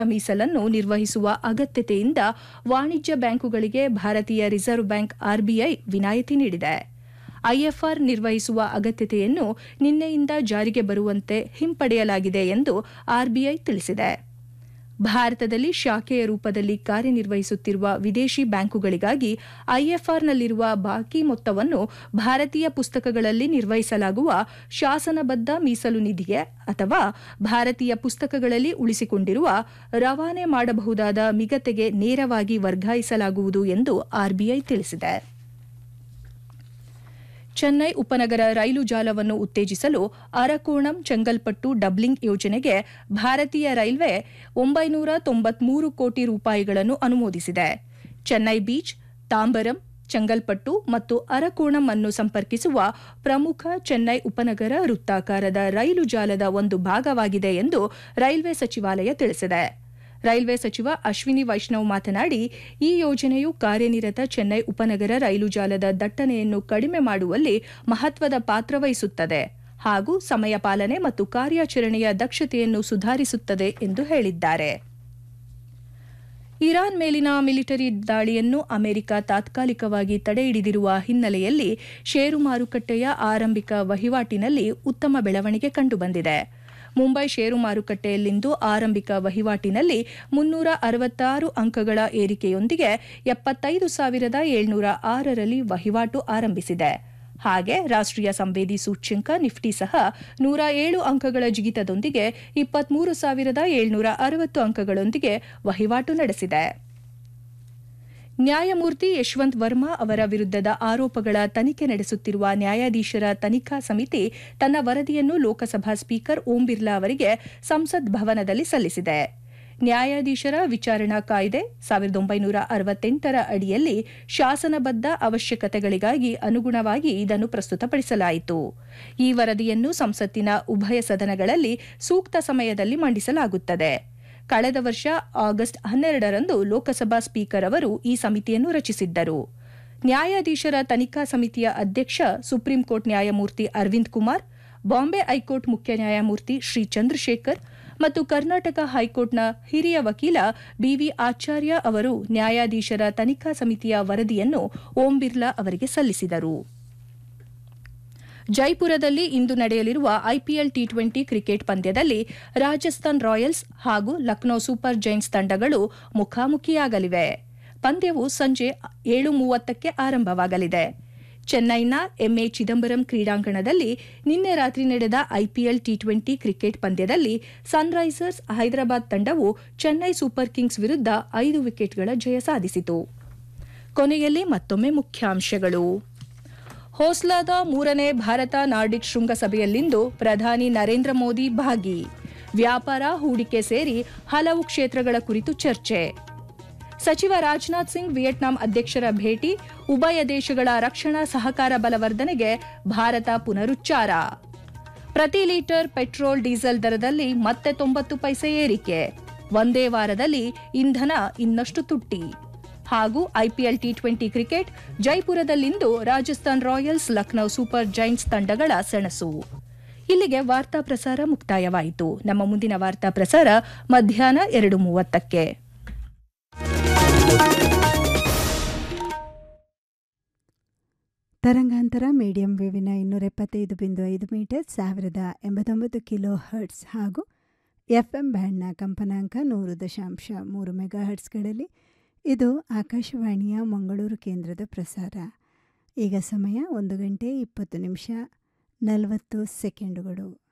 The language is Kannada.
ಮೀಸಲನ್ನು ನಿರ್ವಹಿಸುವ ಅಗತ್ಯತೆಯಿಂದ ವಾಣಿಜ್ಯ ಬ್ಯಾಂಕುಗಳಿಗೆ ಭಾರತೀಯ ರಿಸರ್ವ್ ಬ್ಯಾಂಕ್ ಆರ್ಬಿಐ ವಿನಾಯಿತಿ ನೀಡಿದೆ ಐಎಫ್ಆರ್ ನಿರ್ವಹಿಸುವ ಅಗತ್ಯತೆಯನ್ನು ನಿನ್ನೆಯಿಂದ ಜಾರಿಗೆ ಬರುವಂತೆ ಹಿಂಪಡೆಯಲಾಗಿದೆ ಎಂದು ಆರ್ಬಿಐ ತಿಳಿಸಿದೆ ಭಾರತದಲ್ಲಿ ಶಾಖೆಯ ರೂಪದಲ್ಲಿ ಕಾರ್ಯನಿರ್ವಹಿಸುತ್ತಿರುವ ವಿದೇಶಿ ಬ್ಯಾಂಕುಗಳಿಗಾಗಿ ಐಎಫ್ಆರ್ನಲ್ಲಿರುವ ಬಾಕಿ ಮೊತ್ತವನ್ನು ಭಾರತೀಯ ಪುಸ್ತಕಗಳಲ್ಲಿ ನಿರ್ವಹಿಸಲಾಗುವ ಶಾಸನಬದ್ಧ ಮೀಸಲು ನಿಧಿಗೆ ಅಥವಾ ಭಾರತೀಯ ಪುಸ್ತಕಗಳಲ್ಲಿ ಉಳಿಸಿಕೊಂಡಿರುವ ರವಾನೆ ಮಾಡಬಹುದಾದ ಮಿಗತೆಗೆ ನೇರವಾಗಿ ವರ್ಗಾಯಿಸಲಾಗುವುದು ಎಂದು ಆರ್ಬಿಐ ತಿಳಿಸಿದೆ ಚೆನ್ನೈ ಉಪನಗರ ರೈಲು ಜಾಲವನ್ನು ಉತ್ತೇಜಿಸಲು ಅರಕೋಣಂ ಚೆಂಗಲ್ಪಟ್ಟು ಡಬ್ಲಿಂಗ್ ಯೋಜನೆಗೆ ಭಾರತೀಯ ರೈಲ್ವೆ ಒಂಬೈನೂರ ತೊಂಬತ್ಮೂರು ಕೋಟಿ ರೂಪಾಯಿಗಳನ್ನು ಅನುಮೋದಿಸಿದೆ ಚೆನ್ನೈ ಬೀಚ್ ತಾಂಬರಂ ಚೆಂಗಲ್ಪಟ್ಟು ಮತ್ತು ಅರಕೋಣಂ ಅನ್ನು ಸಂಪರ್ಕಿಸುವ ಪ್ರಮುಖ ಚೆನ್ನೈ ಉಪನಗರ ವೃತ್ತಾಕಾರದ ರೈಲು ಜಾಲದ ಒಂದು ಭಾಗವಾಗಿದೆ ಎಂದು ರೈಲ್ವೆ ಸಚಿವಾಲಯ ತಿಳಿಸಿದೆ ರೈಲ್ವೆ ಸಚಿವ ಅಶ್ವಿನಿ ವೈಷ್ಣವ್ ಮಾತನಾಡಿ ಈ ಯೋಜನೆಯು ಕಾರ್ಯನಿರತ ಚೆನ್ನೈ ಉಪನಗರ ರೈಲು ಜಾಲದ ದಟ್ಟಣೆಯನ್ನು ಕಡಿಮೆ ಮಾಡುವಲ್ಲಿ ಮಹತ್ವದ ಪಾತ್ರ ವಹಿಸುತ್ತದೆ ಹಾಗೂ ಸಮಯ ಪಾಲನೆ ಮತ್ತು ಕಾರ್ಯಾಚರಣೆಯ ದಕ್ಷತೆಯನ್ನು ಸುಧಾರಿಸುತ್ತದೆ ಎಂದು ಹೇಳಿದ್ದಾರೆ ಇರಾನ್ ಮೇಲಿನ ಮಿಲಿಟರಿ ದಾಳಿಯನ್ನು ಅಮೆರಿಕ ತಾತ್ಕಾಲಿಕವಾಗಿ ತಡೆಹಿಡಿದಿರುವ ಹಿನ್ನೆಲೆಯಲ್ಲಿ ಷೇರು ಮಾರುಕಟ್ಟೆಯ ಆರಂಭಿಕ ವಹಿವಾಟಿನಲ್ಲಿ ಉತ್ತಮ ಬೆಳವಣಿಗೆ ಕಂಡುಬಂದಿದೆ ಮುಂಬೈ ಷೇರು ಮಾರುಕಟ್ಟೆಯಲ್ಲಿಂದು ಆರಂಭಿಕ ವಹಿವಾಟಿನಲ್ಲಿ ಮುನ್ನೂರ ಅರವತ್ತಾರು ಅಂಕಗಳ ಏರಿಕೆಯೊಂದಿಗೆ ಎಪ್ಪತ್ತೈದು ಸಾವಿರದ ಏಳ್ನೂರ ಆರರಲ್ಲಿ ವಹಿವಾಟು ಆರಂಭಿಸಿದೆ ಹಾಗೆ ರಾಷ್ಟ್ರೀಯ ಸಂವೇದಿ ಸೂಚ್ಯಂಕ ನಿಫ್ಟಿ ಸಹ ನೂರ ಏಳು ಅಂಕಗಳ ಜಿಗಿತದೊಂದಿಗೆ ಇಪ್ಪತ್ಮೂರು ಸಾವಿರದ ಏಳ್ನೂರ ಅರವತ್ತು ಅಂಕಗಳೊಂದಿಗೆ ವಹಿವಾಟು ನಡೆಸಿದೆ ನ್ಯಾಯಮೂರ್ತಿ ಯಶವಂತ್ ವರ್ಮಾ ಅವರ ವಿರುದ್ಧದ ಆರೋಪಗಳ ತನಿಖೆ ನಡೆಸುತ್ತಿರುವ ನ್ಯಾಯಾಧೀಶರ ತನಿಖಾ ಸಮಿತಿ ತನ್ನ ವರದಿಯನ್ನು ಲೋಕಸಭಾ ಸ್ಪೀಕರ್ ಓಂ ಬಿರ್ಲಾ ಅವರಿಗೆ ಸಂಸತ್ ಭವನದಲ್ಲಿ ಸಲ್ಲಿಸಿದೆ ನ್ಯಾಯಾಧೀಶರ ವಿಚಾರಣಾ ಕಾಯ್ದೆ ಸಾವಿರದ ಒಂಬೈನೂರ ಅರವತ್ತೆಂಟರ ಅಡಿಯಲ್ಲಿ ಶಾಸನಬದ್ಧ ಅವಶ್ಯಕತೆಗಳಿಗಾಗಿ ಅನುಗುಣವಾಗಿ ಇದನ್ನು ಪ್ರಸ್ತುತಪಡಿಸಲಾಯಿತು ಈ ವರದಿಯನ್ನು ಸಂಸತ್ತಿನ ಉಭಯ ಸದನಗಳಲ್ಲಿ ಸೂಕ್ತ ಸಮಯದಲ್ಲಿ ಮಂಡಿಸಲಾಗುತ್ತದೆ ಕಳೆದ ವರ್ಷ ಆಗಸ್ಟ್ ಹನ್ನೆರಡರಂದು ಲೋಕಸಭಾ ಸ್ಪೀಕರ್ ಅವರು ಈ ಸಮಿತಿಯನ್ನು ರಚಿಸಿದ್ದರು ನ್ಯಾಯಾಧೀಶರ ತನಿಖಾ ಸಮಿತಿಯ ಅಧ್ಯಕ್ಷ ಸುಪ್ರೀಂ ಕೋರ್ಟ್ ನ್ಯಾಯಮೂರ್ತಿ ಅರವಿಂದ್ ಕುಮಾರ್ ಬಾಂಬೆ ಹೈಕೋರ್ಟ್ ಮುಖ್ಯ ನ್ಯಾಯಮೂರ್ತಿ ಶ್ರೀ ಚಂದ್ರಶೇಖರ್ ಮತ್ತು ಕರ್ನಾಟಕ ಹೈಕೋರ್ಟ್ನ ಹಿರಿಯ ವಕೀಲ ಬಿವಿ ಆಚಾರ್ಯ ಅವರು ನ್ಯಾಯಾಧೀಶರ ತನಿಖಾ ಸಮಿತಿಯ ವರದಿಯನ್ನು ಓಂ ಬಿರ್ಲಾ ಅವರಿಗೆ ಸಲ್ಲಿಸಿದರು ಜೈಪುರದಲ್ಲಿ ಇಂದು ನಡೆಯಲಿರುವ ಐಪಿಎಲ್ ಟಿ ಟ್ವೆಂಟಿ ಕ್ರಿಕೆಟ್ ಪಂದ್ಯದಲ್ಲಿ ರಾಜಸ್ಥಾನ್ ರಾಯಲ್ಸ್ ಹಾಗೂ ಲಕ್ನೋ ಸೂಪರ್ ಜೈಂಟ್ಸ್ ತಂಡಗಳು ಮುಖಾಮುಖಿಯಾಗಲಿವೆ ಪಂದ್ಯವು ಸಂಜೆ ಏಳು ಮೂವತ್ತಕ್ಕೆ ಆರಂಭವಾಗಲಿದೆ ಚೆನ್ನೈನ ಎಂಎ ಚಿದಂಬರಂ ಕ್ರೀಡಾಂಗಣದಲ್ಲಿ ನಿನ್ನೆ ರಾತ್ರಿ ನಡೆದ ಐಪಿಎಲ್ ಟಿ ಟ್ವೆಂಟಿ ಕ್ರಿಕೆಟ್ ಪಂದ್ಯದಲ್ಲಿ ಸನ್ರೈಸರ್ಸ್ ಹೈದರಾಬಾದ್ ತಂಡವು ಚೆನ್ನೈ ಸೂಪರ್ ಕಿಂಗ್ಸ್ ವಿರುದ್ಧ ಐದು ವಿಕೆಟ್ಗಳ ಜಯ ಸಾಧಿಸಿತು ಕೊನೆಯಲ್ಲಿ ಮತ್ತೊಮ್ಮೆ ಮುಖ್ಯಾಂಶಗಳು ಹೋಸ್ಲಾದ ಮೂರನೇ ಭಾರತ ನಾರ್ಡಿಕ್ ಶೃಂಗಸಭೆಯಲ್ಲಿಂದು ಪ್ರಧಾನಿ ನರೇಂದ್ರ ಮೋದಿ ಭಾಗಿ ವ್ಯಾಪಾರ ಹೂಡಿಕೆ ಸೇರಿ ಹಲವು ಕ್ಷೇತ್ರಗಳ ಕುರಿತು ಚರ್ಚೆ ಸಚಿವ ರಾಜನಾಥ್ ಸಿಂಗ್ ವಿಯೆಟ್ನಾಂ ಅಧ್ಯಕ್ಷರ ಭೇಟಿ ಉಭಯ ದೇಶಗಳ ರಕ್ಷಣಾ ಸಹಕಾರ ಬಲವರ್ಧನೆಗೆ ಭಾರತ ಪುನರುಚ್ಚಾರ ಪ್ರತಿ ಲೀಟರ್ ಪೆಟ್ರೋಲ್ ಡೀಸೆಲ್ ದರದಲ್ಲಿ ಮತ್ತೆ ತೊಂಬತ್ತು ಪೈಸೆ ಏರಿಕೆ ಒಂದೇ ವಾರದಲ್ಲಿ ಇಂಧನ ಇನ್ನಷ್ಟು ತುಟ್ಟಿ ಹಾಗೂ ಐಪಿಎಲ್ ಟಿ ಟ್ವೆಂಟಿ ಕ್ರಿಕೆಟ್ ಜೈಪುರದಲ್ಲಿಂದು Rajasthan royals Lucknow super giants ತಂಡಗಳ ಸೆಣಸು ಇಲ್ಲಿಗೆ ವಾರ್ತಾ ಪ್ರಸಾರ ಮುಕ್ತಾಯವಾಯಿತು ನಮ್ಮ ಮುಂದಿನ ವಾರ್ತಾ ಪ್ರಸಾರ ಮಧ್ಯಾಹ್ನ ಎರಡು ಮೂವತ್ತಕ್ಕೆ ತರಂಗಾಂತರ ಮೀಡಿಯಂ ವೇವಿನ ಇನ್ನೂರ ಎಪ್ಪತ್ತೈದು ಬಿಂದು ಐದು ಮೀಟರ್ ಸಾವಿರದ ಎಂಬತ್ತೊಂಬತ್ತು ಕಿಲೋ ಹರ್ಟ್ಸ್ ಹಾಗೂ ಎಫ್ಎಂ ಬ್ಯಾಂಡ್ನ ಕಂಪನಾಂಕ ನೂರು ದಶಾಂಶ ಮೂರು ಮೆಗಾ ಹರ್ಟ್ಸ್ಗಳಲ್ಲಿ ಇದು ಆಕಾಶವಾಣಿಯ ಮಂಗಳೂರು ಕೇಂದ್ರದ ಪ್ರಸಾರ ಈಗ ಸಮಯ ಒಂದು ಗಂಟೆ ಇಪ್ಪತ್ತು ನಿಮಿಷ ನಲವತ್ತು ಸೆಕೆಂಡುಗಳು